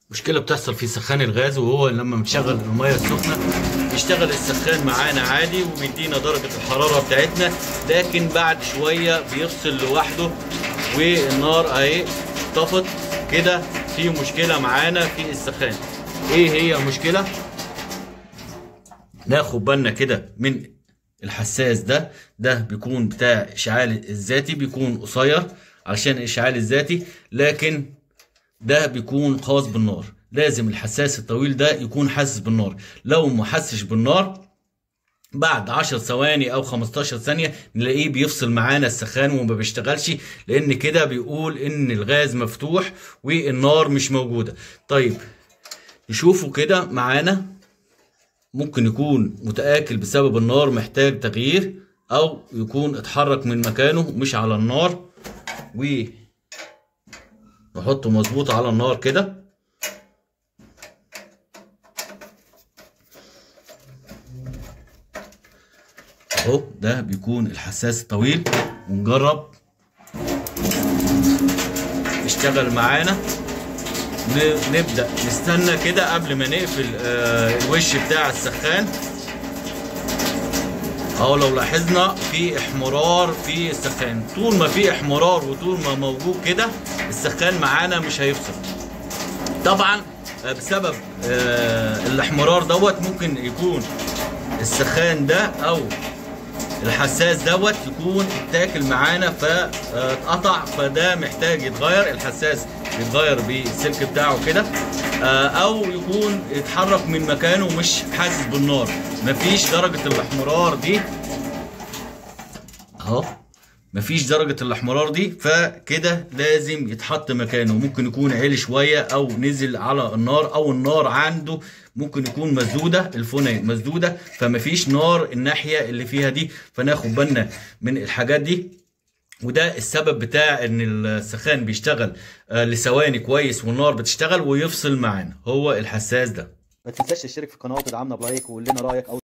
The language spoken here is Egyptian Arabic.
مشكلة بتحصل في سخان الغاز وهو لما بنشغل المية السخنة بيشتغل السخان معانا عادي وبيدينا درجة الحرارة بتاعتنا لكن بعد شوية بيفصل لوحده والنار اهي طفت كده في مشكلة معانا في السخان ايه هي المشكلة؟ ناخد بالنا كده من الحساس ده ده بيكون بتاع اشعال الذاتي بيكون قصير علشان الاشعال الذاتي لكن ده بيكون خاص بالنار لازم الحساس الطويل ده يكون حاسس بالنار لو ما حسش بالنار بعد 10 ثواني او 15 ثانيه نلاقيه بيفصل معانا السخان وما بيشتغلش لان كده بيقول ان الغاز مفتوح والنار مش موجوده طيب نشوفه كده معانا ممكن يكون متآكل بسبب النار محتاج تغيير او يكون اتحرك من مكانه مش على النار و نحطه مظبوط على النار كده اهو ده بيكون الحساس الطويل ونجرب يشتغل معانا ن- نبدأ نستنى كده قبل ما نقفل آه، الوش بتاع السخان اهو لو لاحظنا في احمرار في السخان طول ما في احمرار وطول ما موجود كده السخان معانا مش هيفصل طبعا آه، بسبب آه، الاحمرار دوت ممكن يكون السخان ده او الحساس دوت يكون اتاكل معانا فاتقطع فده محتاج يتغير الحساس يتغير بالسلك بتاعه كده آه، او يكون يتحرك من مكانه ومش حاسس بالنار مفيش درجة الاحمرار دي اهو مفيش درجة الاحمرار دي فكده لازم يتحط مكانه ممكن يكون عالي شوية او نزل على النار او النار عنده ممكن يكون مسدودة الفونة مسدودة فمفيش نار الناحية اللي فيها دي فناخد بالنا من الحاجات دي وده السبب بتاع ان السخان بيشتغل آه، لثواني كويس والنار بتشتغل ويفصل معانا هو الحساس ده ما تنساش تشترك في القناه وتدعمنا بلايك وقول لنا رايك او